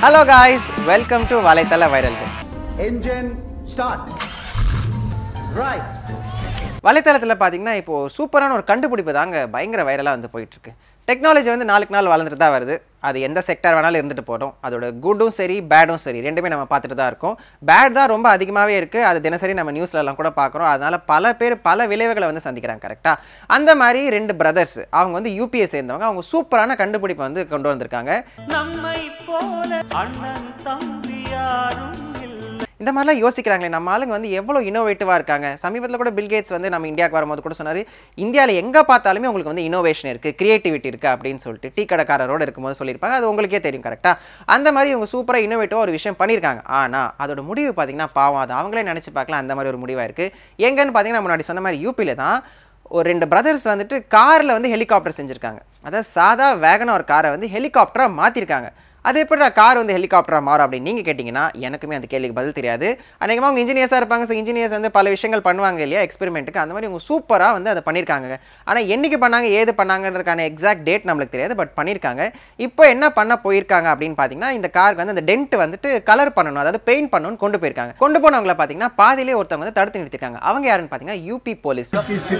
Hello guys welcome to வலைத்தள வைரல்கள் Engine start. Right. வலைத்தளத்தில் பார்த்தீங்கன்னா இப்போ சூப்பரான ஒரு கண்டுபிடிப்பு தாங்க பயங்கர வைரலாக வந்து போயிட்டு இருக்கு டெக்னாலஜி வந்து நாளுக்கு நாள் வளர்ந்துட்டு தான் வருது அது எந்த செக்டர் வேணாலும் இருந்துட்டு போட்டோம் அதோட குட்டும் சரி பேடும் சரி ரெண்டுமே நம்ம பார்த்துட்டு தான் இருக்கோம் பேட் தான் ரொம்ப அதிகமாகவே இருக்குது அது தினசரி நம்ம நியூஸ்ல எல்லாம் கூட பார்க்குறோம் அதனால பல பேர் பல விளைவுகளை வந்து சந்திக்கிறாங்க கரெக்டாக அந்த மாதிரி ரெண்டு பிரதர்ஸ் அவங்க வந்து யூபிஎ சேர்ந்தவங்க அவங்க சூப்பரான கண்டுபிடிப்பை வந்து கொண்டு வந்திருக்காங்க நம்மை போல அண்ணன் தம்பி யாரும் இல்லை இந்த மாதிரிலாம் யோசிக்கிறாங்களே நம்ம ஆளுங்க வந்து எவ்வளோ இன்னோவேட்டிவாக இருக்காங்க சமீபத்தில் கூட பில்கேட்ஸ் வந்து நம்ம இந்தியாவுக்கு வரும்போது கூட சொன்னார் இந்தியாவில் எங்கே பார்த்தாலுமே உங்களுக்கு வந்து இன்னோவேஷன் இருக்குது கிரியேட்டிவிட்டி இருக்குது அப்படின்னு சொல்லிட்டு டீ கடைக்காரரோடு இருக்கும்போது சொல்லியிருப்பாங்க அது உங்களுக்கே தெரியும் கரெக்டாக அந்த மாதிரி இவங்க சூப்பராக இன்னோவேட்டிவாக ஒரு விஷயம் பண்ணியிருக்காங்க ஆனால் அதோட முடிவு பார்த்தீங்கன்னா பாவம் அது அவங்களே நினச்சி பார்க்கலாம் அந்த மாதிரி ஒரு முடிவாக இருக்குது எங்கன்னு பார்த்தீங்கன்னா முன்னாடி சொன்ன மாதிரி யூபியில் தான் ஒரு ரெண்டு பிரதர்ஸ் வந்துட்டு காரில் வந்து ஹெலிகாப்டர் செஞ்சுருக்காங்க அதாவது சாதா வேகன ஒரு காரை வந்து ஹெலிகாப்டராக மாற்றிருக்காங்க அது எப்படி கார் வந்து ஹெலிகாப்டராக மாறும் அப்படின்னு நீங்கள் கேட்டிங்கன்னா எனக்குமே அந்த கேள்விக்கு பதில் தெரியாது அநேகமாக அவங்க இன்ஜினியர்ஸாக இருப்பாங்க ஸோ இன்ஜினியர்ஸ் வந்து பல விஷயங்கள் பண்ணுவாங்க இல்லையா எக்ஸ்பெரிமெண்ட்டுக்கு அந்த மாதிரி அவங்க சூப்பராக வந்து அதை பண்ணியிருக்காங்க ஆனால் என்னைக்கு பண்ணாங்க ஏது பண்ணாங்கன்றதுக்கான எக்ஸாக்ட் டேட் நம்மளுக்கு தெரியாது பட் பண்ணியிருக்காங்க இப்போ என்ன பண்ண போயிருக்காங்க அப்படின்னு பார்த்தீங்கன்னா இந்த காருக்கு வந்து அந்த டென்ட் வந்துட்டு கலர் பண்ணணும் அதாவது பெயிண்ட் பண்ணணும்னு கொண்டு போயிருக்காங்க கொண்டு போனவங்கள பார்த்தீங்கன்னா பாதியிலே ஒருத்தவங்க வந்து தடுத்து நிறுத்திருக்காங்க அவங்க யாருன்னு பார்த்தீங்கன்னா யூபி போலீஸ்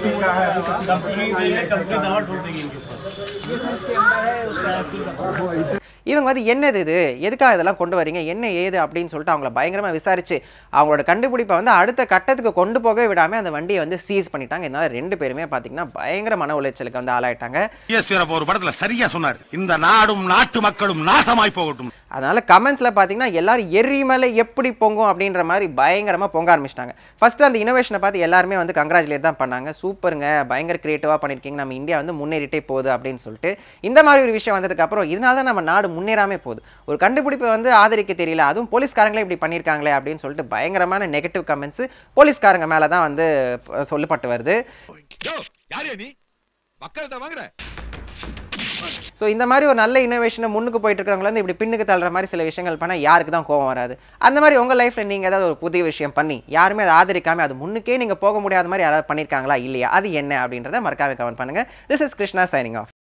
இவங்க வந்து என்னது இது எதுக்காக இதெல்லாம் கொண்டு வரீங்க என்ன ஏது அப்படின்னு சொல்லிட்டு அவங்கள பயங்கரமா விசாரிச்சு அவங்களோட கண்டுபிடிப்பை வந்து அடுத்த கட்டத்துக்கு கொண்டு போகவே விடாம அந்த வண்டியை வந்து சீஸ் பண்ணிட்டாங்க இதனால ரெண்டு பேருமே பார்த்தீங்கன்னா பயங்கர மன உளைச்சலுக்கு வந்து ஆளாயிட்டாங்க எஸ் வீரப்ப ஒரு படத்துல சரியா சொன்னார் இந்த நாடும் நாட்டு மக்களும் நாசமாய் போகட்டும் அதனால கமெண்ட்ஸ்ல பார்த்தீங்கன்னா எல்லாரும் எரிமலை எப்படி பொங்கும் அப்படின்ற மாதிரி பயங்கரமா பொங்க ஆரம்பிச்சிட்டாங்க ஃபர்ஸ்ட் அந்த இனோவேஷனை பார்த்து எல்லாருமே வந்து கங்க்ராச்சுலேட் தான் பண்ணாங்க சூப்பருங்க பயங்கர கிரியேட்டிவாக பண்ணியிருக்கீங்க நம்ம இந்தியா வந்து முன்னேறிட்டே போகுது அப்படின்னு சொல்லிட்டு இந்த மாதிரி ஒரு விஷயம் வந்ததுக்கு அப்புறம் இதனால தான் நம்ம நாடு முன்னேறாமே போகுது ஒரு கண்டுபிடிப்பை வந்து ஆதரிக்க தெரியல அதுவும் போலீஸ்காரங்களே இப்படி பண்ணியிருக்காங்களே அப்படின்னு சொல்லிட்டு பயங்கரமான நெகட்டிவ் கமெண்ட்ஸ் போலீஸ்காரங்க மேலே தான் வந்து ப- சொல்லப்பட்டு வருது யாரே நீ மக்கள்கிட்ட வாங்குற ஸோ இந்த மாதிரி ஒரு நல்ல இன்னோவேஷனை முன்னுக்கு போயிட்டு இருக்கிறவங்கள வந்து இப்படி பின்னுக்கு தள்ளுற மாதிரி சில விஷயங்கள் பண்ணால் யாருக்கு தான் கோவம் வராது அந்த மாதிரி உங்கள் லைஃப்பில் நீங்கள் ஏதாவது ஒரு புதிய விஷயம் பண்ணி யாருமே அதை ஆதரிக்காம அது முன்னுக்கே நீங்கள் போக முடியாத மாதிரி யாராவது பண்ணியிருக்காங்களா இல்லையா அது என்ன அப்படின்றத மறக்காம கமெண்ட் பண்ணுங்கள் this is Krishna signing of